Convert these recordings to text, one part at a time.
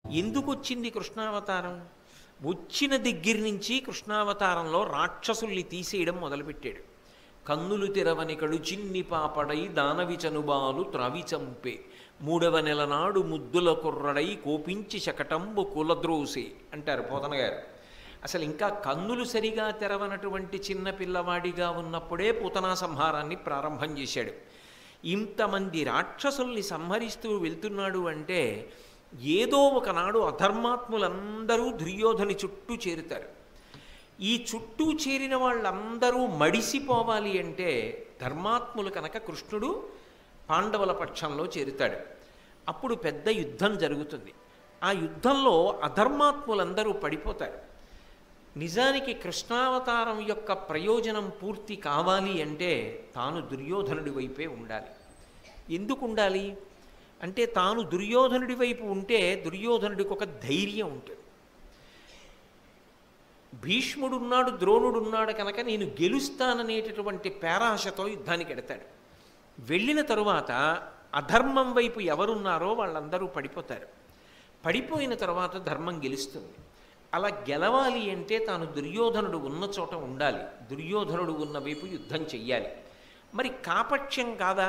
ఎందుకు వచ్చింది కృష్ణావతారం వచ్చిన దగ్గర నుంచి కృష్ణావతారంలో రాక్షసుల్ని తీసేయడం మొదలుపెట్టాడు కన్నులు తెరవని కడు చిన్ని పాపడై దానవి చనుబాలు త్రవి చంపే మూడవ నెల నాడు ముద్దుల కుర్రడై కోపించి శకటంబు కులద్రోసే అంటారు పోతన గారు అసలు ఇంకా కన్నులు సరిగా తెరవనటువంటి చిన్న పిల్లవాడిగా ఉన్నప్పుడే పూతనా సంహారాన్ని ప్రారంభం చేశాడు ఇంతమంది రాక్షసుల్ని సంహరిస్తూ వెళ్తున్నాడు అంటే ఏదో ఒకనాడు అధర్మాత్ములందరూ దుర్యోధని చుట్టూ చేరుతారు ఈ చుట్టూ చేరిన వాళ్ళందరూ మడిసిపోవాలి అంటే ధర్మాత్ములు కనుక కృష్ణుడు పాండవుల పక్షంలో చేరుతాడు అప్పుడు పెద్ద యుద్ధం జరుగుతుంది ఆ యుద్ధంలో అధర్మాత్ములందరూ పడిపోతారు నిజానికి కృష్ణావతారం యొక్క ప్రయోజనం పూర్తి కావాలి అంటే తాను దుర్యోధనుడి వైపే ఉండాలి ఎందుకు ఉండాలి అంటే తాను దుర్యోధనుడి వైపు ఉంటే దుర్యోధనుడికి ఒక ధైర్యం ఉంటుంది భీష్ముడున్నాడు ద్రోణుడున్నాడు కనుక నేను గెలుస్తాననేటటువంటి పేరాశతో యుద్ధానికి ఎడతాడు వెళ్ళిన తరువాత అధర్మం వైపు ఎవరున్నారో వాళ్ళందరూ పడిపోతారు పడిపోయిన తర్వాత ధర్మం గెలుస్తుంది అలా గెలవాలి అంటే తాను దుర్యోధనుడు ఉన్న చోట ఉండాలి దుర్యోధనుడు ఉన్న వైపు యుద్ధం చెయ్యాలి మరి కాపక్ష్యం కాదా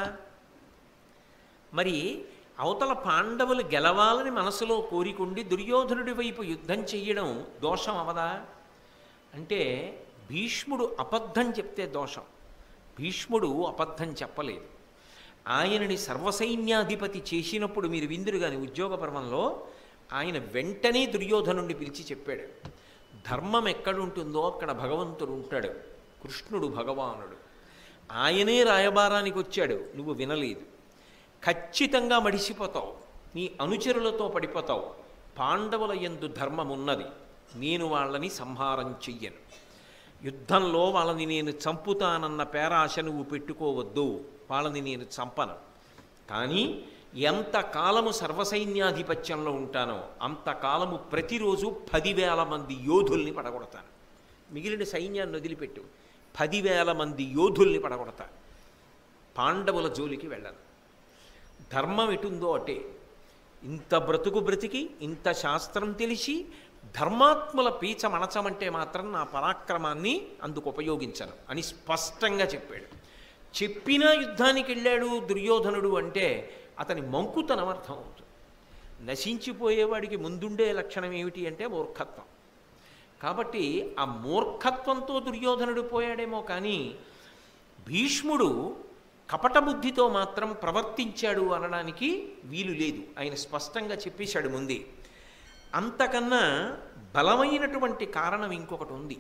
మరి అవతల పాండవులు గెలవాలని మనసులో కోరికుండి దుర్యోధనుడి వైపు యుద్ధం చెయ్యడం దోషం అవదా అంటే భీష్ముడు అబద్ధం చెప్తే దోషం భీష్ముడు అబద్ధం చెప్పలేదు ఆయనని సర్వసైన్యాధిపతి చేసినప్పుడు మీరు విందురు కానీ ఉద్యోగ పర్వంలో ఆయన వెంటనే దుర్యోధనుడిని పిలిచి చెప్పాడు ధర్మం ఎక్కడుంటుందో అక్కడ భగవంతుడు ఉంటాడు కృష్ణుడు భగవానుడు ఆయనే రాయబారానికి వచ్చాడు నువ్వు వినలేదు ఖచ్చితంగా మడిసిపోతావు నీ అనుచరులతో పడిపోతావు పాండవుల ఎందు ధర్మం ఉన్నది నేను వాళ్ళని సంహారం చెయ్యను యుద్ధంలో వాళ్ళని నేను చంపుతానన్న పేరాశ నువ్వు పెట్టుకోవద్దు వాళ్ళని నేను చంపను కానీ ఎంతకాలము సర్వసైన్యాధిపత్యంలో ఉంటానో అంతకాలము ప్రతిరోజు పదివేల మంది యోధుల్ని పడగొడతాను మిగిలిన సైన్యాన్ని వదిలిపెట్టు పదివేల మంది యోధుల్ని పడగొడతా పాండవుల జోలికి వెళ్ళను ధర్మం ఎటుందో అటే ఇంత బ్రతుకు బ్రతికి ఇంత శాస్త్రం తెలిసి ధర్మాత్ముల పీచ మనచమంటే మాత్రం నా పరాక్రమాన్ని అందుకు ఉపయోగించను అని స్పష్టంగా చెప్పాడు చెప్పినా యుద్ధానికి వెళ్ళాడు దుర్యోధనుడు అంటే అతని మంకుతనం అర్థం అవుతుంది నశించిపోయేవాడికి ముందుండే లక్షణం ఏమిటి అంటే మూర్ఖత్వం కాబట్టి ఆ మూర్ఖత్వంతో దుర్యోధనుడు పోయాడేమో కానీ భీష్ముడు కపట బుద్ధితో మాత్రం ప్రవర్తించాడు అనడానికి వీలు లేదు ఆయన స్పష్టంగా చెప్పేశాడు ముందే అంతకన్నా బలమైనటువంటి కారణం ఇంకొకటి ఉంది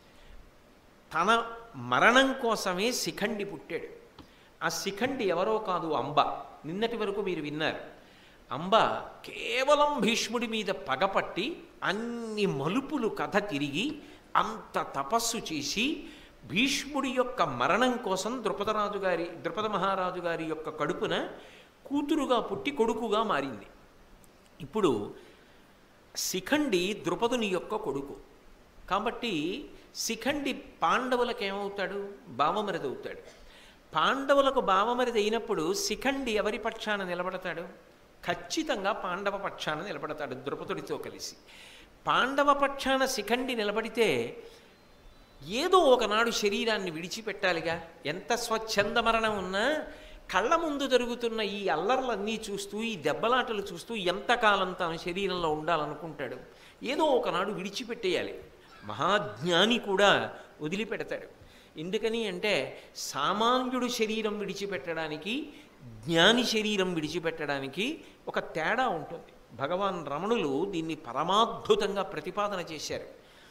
తన మరణం కోసమే శిఖండి పుట్టాడు ఆ శిఖండి ఎవరో కాదు అంబ నిన్నటి వరకు మీరు విన్నారు అంబ కేవలం భీష్ముడి మీద పగపట్టి అన్ని మలుపులు కథ తిరిగి అంత తపస్సు చేసి భీష్ముడి యొక్క మరణం కోసం ద్రుపదరాజు గారి ద్రుపద మహారాజు గారి యొక్క కడుపున కూతురుగా పుట్టి కొడుకుగా మారింది ఇప్పుడు శిఖండి ద్రుపదుని యొక్క కొడుకు కాబట్టి శిఖండి పాండవులకు ఏమవుతాడు భావమరిది అవుతాడు పాండవులకు భావమరిది అయినప్పుడు శిఖండి ఎవరి పక్షాన నిలబడతాడు ఖచ్చితంగా పాండవ పక్షాన నిలబడతాడు ద్రుపదుడితో కలిసి పాండవ పక్షాన శిఖండి నిలబడితే ఏదో ఒకనాడు శరీరాన్ని విడిచిపెట్టాలిగా ఎంత స్వచ్ఛంద మరణం ఉన్నా కళ్ళ ముందు జరుగుతున్న ఈ అల్లర్లన్నీ చూస్తూ ఈ దెబ్బలాటలు చూస్తూ ఎంతకాలం తన శరీరంలో ఉండాలనుకుంటాడు ఏదో ఒకనాడు విడిచిపెట్టేయాలి మహాజ్ఞాని కూడా వదిలిపెడతాడు ఎందుకని అంటే సామాన్యుడు శరీరం విడిచిపెట్టడానికి జ్ఞాని శరీరం విడిచిపెట్టడానికి ఒక తేడా ఉంటుంది భగవాన్ రమణులు దీన్ని పరమాద్భుతంగా ప్రతిపాదన చేశారు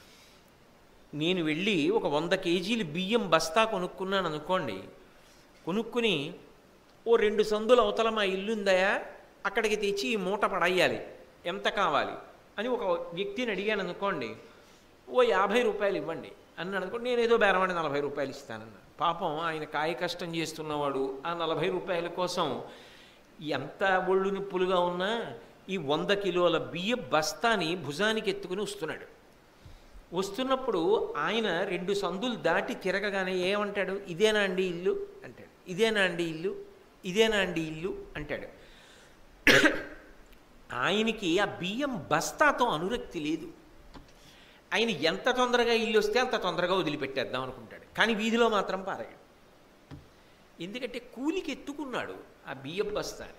నేను వెళ్ళి ఒక వంద కేజీలు బియ్యం బస్తా కొనుక్కున్నాను అనుకోండి కొనుక్కుని ఓ రెండు సందుల అవతల మా ఇల్లుందయా అక్కడికి తెచ్చి ఈ మూట పడేయాలి ఎంత కావాలి అని ఒక వ్యక్తిని అడిగాను అనుకోండి ఓ యాభై రూపాయలు ఇవ్వండి అన్నాడు అనుకోండి నేను ఏదో బేరవాడి నలభై రూపాయలు ఇస్తానన్నా పాపం ఆయన కాయ కష్టం చేస్తున్నవాడు ఆ నలభై రూపాయల కోసం ఎంత ఒళ్ళు నిప్పులుగా ఉన్నా ఈ వంద కిలోల బియ్య బస్తాని భుజానికి ఎత్తుకుని వస్తున్నాడు వస్తున్నప్పుడు ఆయన రెండు సందులు దాటి తిరగగానే ఏమంటాడు ఇదేనా అండి ఇల్లు అంటాడు ఇదేనా అండి ఇల్లు ఇదేనా అండి ఇల్లు అంటాడు ఆయనకి ఆ బియ్యం బస్తాతో అనురక్తి లేదు ఆయన ఎంత తొందరగా ఇల్లు వస్తే అంత తొందరగా వదిలిపెట్టేద్దాం అనుకుంటాడు కానీ వీధిలో మాత్రం పారాయడు ఎందుకంటే కూలికి ఎత్తుకున్నాడు ఆ బియ్యం బస్తాని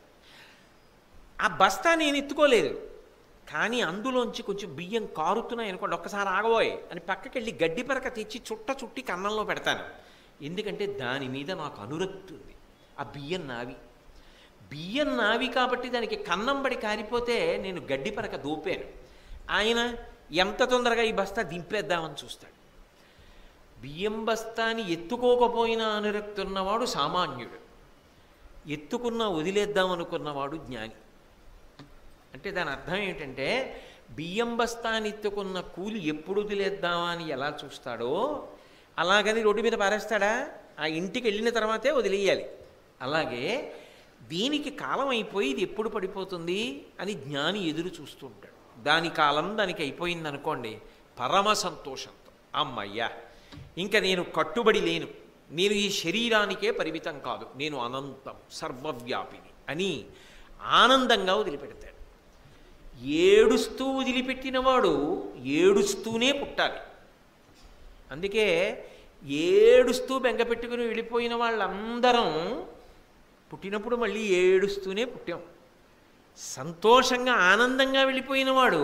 ఆ బస్తా నేను ఎత్తుకోలేదు కానీ అందులోంచి కొంచెం బియ్యం కారుతున్నాయి అనుకోండి ఒక్కసారి ఆగబోయ్ అని పక్కకెళ్ళి గడ్డి పరక తెచ్చి చుట్ట చుట్టి కన్నంలో పెడతాను ఎందుకంటే దాని మీద నాకు అనురక్తి ఉంది ఆ బియ్యం నావి బియ్యం నావి కాబట్టి దానికి కన్నం పడి కారిపోతే నేను గడ్డి పరక దూపాను ఆయన ఎంత తొందరగా ఈ బస్తా దింపేద్దామని చూస్తాడు బియ్యం బస్తాని ఎత్తుకోకపోయినా అనురక్తి ఉన్నవాడు సామాన్యుడు ఎత్తుకున్నా వదిలేద్దాం అనుకున్నవాడు జ్ఞాని అంటే దాని అర్థం ఏమిటంటే బియ్యం బస్తాని ఎత్తుకున్న కూలి ఎప్పుడు వదిలేద్దామా అని ఎలా చూస్తాడో అలాగని రోడ్డు మీద పారేస్తాడా ఆ ఇంటికి వెళ్ళిన తర్వాతే వదిలేయాలి అలాగే దీనికి కాలం అయిపోయి ఇది ఎప్పుడు పడిపోతుంది అని జ్ఞాని ఎదురు చూస్తూ ఉంటాడు దాని కాలం దానికి అయిపోయింది అనుకోండి పరమ సంతోషంతో అమ్మయ్యా ఇంకా నేను కట్టుబడి లేను నేను ఈ శరీరానికే పరిమితం కాదు నేను అనంతం సర్వవ్యాపిని అని ఆనందంగా వదిలిపెడతాడు ఏడుస్తూ వదిలిపెట్టినవాడు ఏడుస్తూనే పుట్టాలి అందుకే ఏడుస్తూ బెంగ పెట్టుకుని వెళ్ళిపోయిన వాళ్ళందరం పుట్టినప్పుడు మళ్ళీ ఏడుస్తూనే పుట్టాం సంతోషంగా ఆనందంగా వెళ్ళిపోయిన వాడు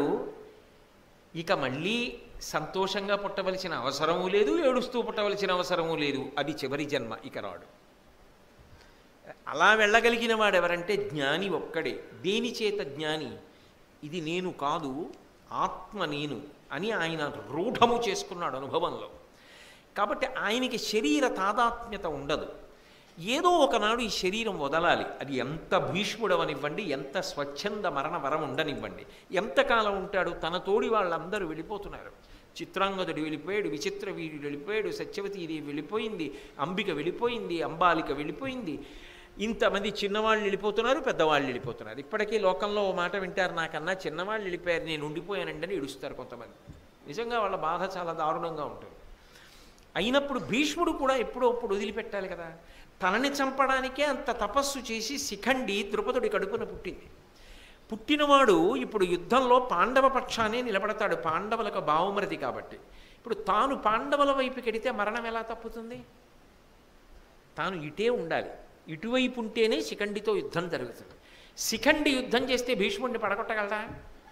ఇక మళ్ళీ సంతోషంగా పుట్టవలసిన అవసరము లేదు ఏడుస్తూ పుట్టవలసిన అవసరము లేదు అది చివరి జన్మ ఇక రాడు అలా వెళ్ళగలిగిన వాడు ఎవరంటే జ్ఞాని ఒక్కడే దేని చేత జ్ఞాని ఇది నేను కాదు ఆత్మ నేను అని ఆయన రూఢము చేసుకున్నాడు అనుభవంలో కాబట్టి ఆయనకి శరీర తాదాత్మ్యత ఉండదు ఏదో ఒకనాడు ఈ శరీరం వదలాలి అది ఎంత భీష్ముడవనివ్వండి ఎంత స్వచ్ఛంద మరణ వరం ఉండనివ్వండి ఎంతకాలం ఉంటాడు తన తోడి వాళ్ళందరూ వెళ్ళిపోతున్నారు చిత్రాంగదుడు వెళ్ళిపోయాడు విచిత్ర వీరుడు వెళ్ళిపోయాడు సత్యవతీదేవి వెళ్ళిపోయింది అంబిక వెళ్ళిపోయింది అంబాలిక వెళ్ళిపోయింది ఇంతమంది చిన్నవాళ్ళు వెళ్ళిపోతున్నారు పెద్దవాళ్ళు వెళ్ళిపోతున్నారు ఇప్పటికీ లోకంలో ఓ మాట వింటారు నాకన్నా చిన్నవాళ్ళు వెళ్ళిపోయారు నేను ఉండిపోయానండి అని ఏడుస్తారు కొంతమంది నిజంగా వాళ్ళ బాధ చాలా దారుణంగా ఉంటుంది అయినప్పుడు భీష్ముడు కూడా ఎప్పుడో అప్పుడు వదిలిపెట్టాలి కదా తనని చంపడానికే అంత తపస్సు చేసి శిఖండి ద్రుపదుడి కడుపున పుట్టింది పుట్టినవాడు ఇప్పుడు యుద్ధంలో పాండవ పక్షానే నిలబడతాడు పాండవులకు బావుమరది కాబట్టి ఇప్పుడు తాను పాండవుల వైపుకి వెడితే మరణం ఎలా తప్పుతుంది తాను ఇటే ఉండాలి ఇటువైపు ఉంటేనే శిఖండితో యుద్ధం జరుగుతుంది శిఖండి యుద్ధం చేస్తే భీష్ముడిని పడగొట్టగలరా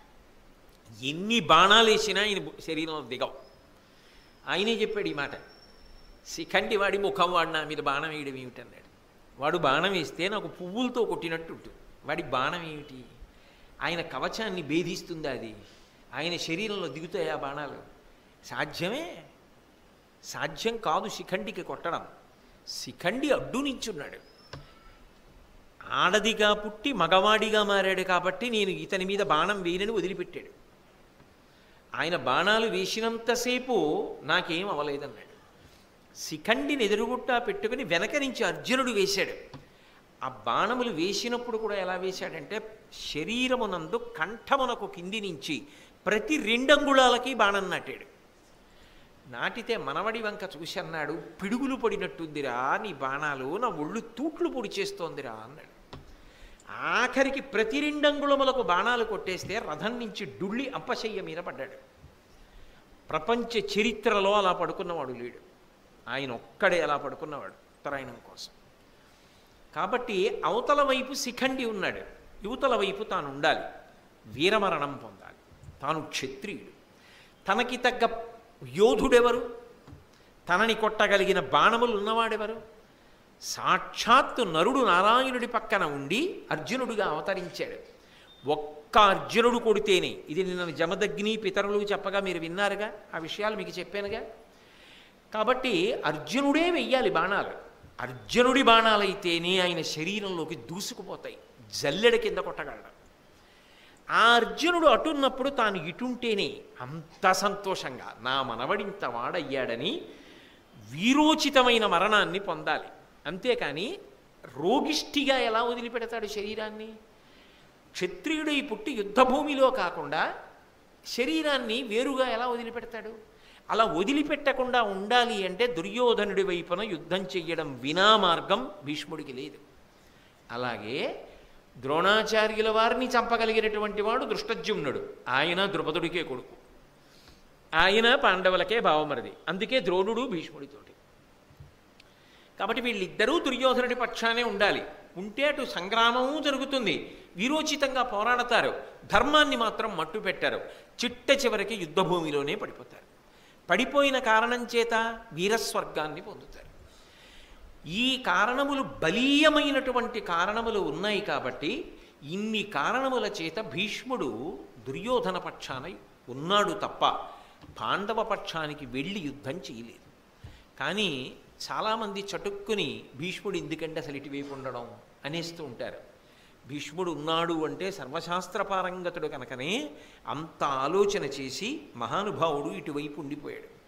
ఎన్ని బాణాలు వేసినా ఆయన శరీరంలో దిగవు ఆయనే చెప్పాడు ఈ మాట శిఖండి వాడి ముఖం వాడు నా మీద బాణం వేయడం ఏమిటన్నాడు వాడు బాణం వేస్తే నాకు పువ్వులతో కొట్టినట్టు ఉంటుంది వాడి బాణం ఏమిటి ఆయన కవచాన్ని భేదిస్తుందా అది ఆయన శరీరంలో దిగుతాయి ఆ బాణాలు సాధ్యమే సాధ్యం కాదు శిఖండికి కొట్టడం శిఖండి అడ్డు నించున్నాడు ఆడదిగా పుట్టి మగవాడిగా మారాడు కాబట్టి నేను ఇతని మీద బాణం వేయనని వదిలిపెట్టాడు ఆయన బాణాలు వేసినంతసేపు నాకేం అవలేదన్నాడు శిఖండిని ఎదురుగుట్టా పెట్టుకుని వెనక నుంచి అర్జునుడు వేశాడు ఆ బాణములు వేసినప్పుడు కూడా ఎలా వేశాడంటే శరీరమునందు కంఠమునకు కింది నుంచి ప్రతి రెండంగుళాలకి బాణం నాటాడు నాటితే మనవడి వంక చూసి అన్నాడు పిడుగులు పడినట్టుందిరా నీ బాణాలు నా ఒళ్ళు తూట్లు పొడి చేస్తోందిరా అన్నాడు ఆఖరికి ప్రతి రెండంగుళములకు బాణాలు కొట్టేస్తే రథం నుంచి డుళ్ళి అంపశయ్య మీద పడ్డాడు ప్రపంచ చరిత్రలో అలా పడుకున్నవాడు లేడు ఆయన ఒక్కడే అలా పడుకున్నవాడు ఉత్తరాయణం కోసం కాబట్టి అవతల వైపు శిఖండి ఉన్నాడు యువతల వైపు తాను ఉండాలి వీరమరణం పొందాలి తాను క్షత్రియుడు తనకి తగ్గ యోధుడెవరు తనని కొట్టగలిగిన బాణములు ఉన్నవాడెవరు సాక్షాత్తు నరుడు నారాయణుడి పక్కన ఉండి అర్జునుడిగా అవతరించాడు ఒక్క అర్జునుడు కొడితేనే ఇది నిన్న జమదగ్ని పితరులు చెప్పగా మీరు విన్నారుగా ఆ విషయాలు మీకు చెప్పానుగా కాబట్టి అర్జునుడే వెయ్యాలి బాణాలు అర్జునుడి బాణాలైతేనే ఆయన శరీరంలోకి దూసుకుపోతాయి జల్లెడ కింద కొట్టగలడు ఆ అర్జునుడు అటున్నప్పుడు తాను ఇటుంటేనే అంత సంతోషంగా నా మనవడింత వాడయ్యాడని వీరోచితమైన మరణాన్ని పొందాలి అంతేకాని రోగిష్టిగా ఎలా వదిలిపెడతాడు శరీరాన్ని క్షత్రియుడై పుట్టి యుద్ధభూమిలో కాకుండా శరీరాన్ని వేరుగా ఎలా వదిలిపెడతాడు అలా వదిలిపెట్టకుండా ఉండాలి అంటే దుర్యోధనుడి వైపున యుద్ధం చెయ్యడం వినా మార్గం భీష్ముడికి లేదు అలాగే ద్రోణాచార్యుల వారిని చంపగలిగినటువంటి వాడు దృష్టజ్యుమ్నుడు ఆయన ద్రుపదుడికే కొడుకు ఆయన పాండవులకే భావమరిది అందుకే ద్రోణుడు భీష్ముడితోటి కాబట్టి వీళ్ళిద్దరూ దుర్యోధనుడి పక్షానే ఉండాలి ఉంటే అటు సంగ్రామము జరుగుతుంది వీరోచితంగా పోరాడతారు ధర్మాన్ని మాత్రం మట్టు పెట్టారు చిట్ట చివరికి యుద్ధభూమిలోనే పడిపోతారు పడిపోయిన కారణం చేత వీరస్వర్గాన్ని పొందుతారు ఈ కారణములు బలీయమైనటువంటి కారణములు ఉన్నాయి కాబట్టి ఇన్ని కారణముల చేత భీష్ముడు దుర్యోధన పక్షాన ఉన్నాడు తప్ప పాండవ పక్షానికి వెళ్ళి యుద్ధం చేయలేదు కానీ చాలామంది చటుక్కుని భీష్ముడు ఎందుకంటే అసలు ఇటువైపు ఉండడం అనేస్తూ ఉంటారు భీష్ముడు ఉన్నాడు అంటే సర్వశాస్త్ర పారంగతుడు కనుకనే అంత ఆలోచన చేసి మహానుభావుడు ఇటువైపు ఉండిపోయాడు